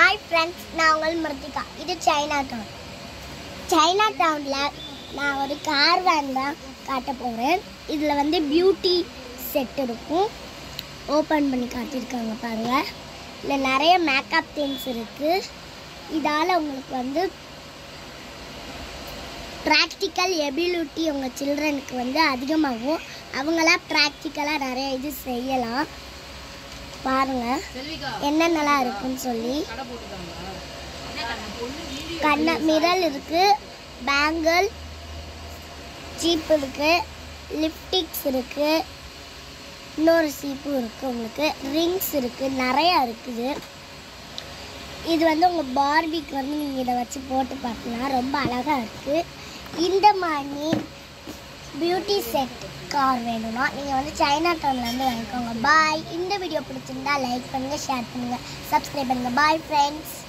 hi friends நான் உங்கள் மிருத்திகா இது சைனா டவுன் சைனா டவுனில் நான் ஒரு கார் வேன் தான் காட்ட போகிறேன் இதில் வந்து பியூட்டி செட் இருக்கும் ஓப்பன் பண்ணி காட்டியிருக்காங்க பாருங்கள் இதில் நிறைய மேக்கப் திங்ஸ் இருக்குது இதால் உங்களுக்கு வந்து ப்ராக்டிக்கல் எபிலிட்டி உங்கள் சில்ட்ரனுக்கு வந்து அதிகமாகும் அவங்களா ப்ராக்டிக்கலாக நிறைய இது செய்யலாம் பாருங்கள் என்னென்னலாம் இருக்குன்னு சொல்லி கண்ண மிரல் இருக்கு பேங்கிள் சீப் இருக்கு லிப்டிக்ஸ் இருக்கு இன்னொரு சீப்பும் இருக்கு உங்களுக்கு ரிங்ஸ் இருக்கு நிறையா இருக்குது இது வந்து உங்கள் பார்பிக்கு வந்து நீங்கள் இதை வச்சு போட்டு பார்க்கலாம் ரொம்ப அழகாக இருக்குது இந்த மாதிரி பியூட்டி செட் கார் வேணும்னா நீங்கள் வந்து சைனா டவுன்லேருந்து வாங்கிக்கோங்க பாய் இந்த வீடியோ பிடிச்சிருந்தா லைக் பண்ணுங்கள் ஷேர் பண்ணுங்கள் சப்ஸ்கிரைப் பண்ணுங்கள் பாய் ஃப்ரெண்ட்ஸ்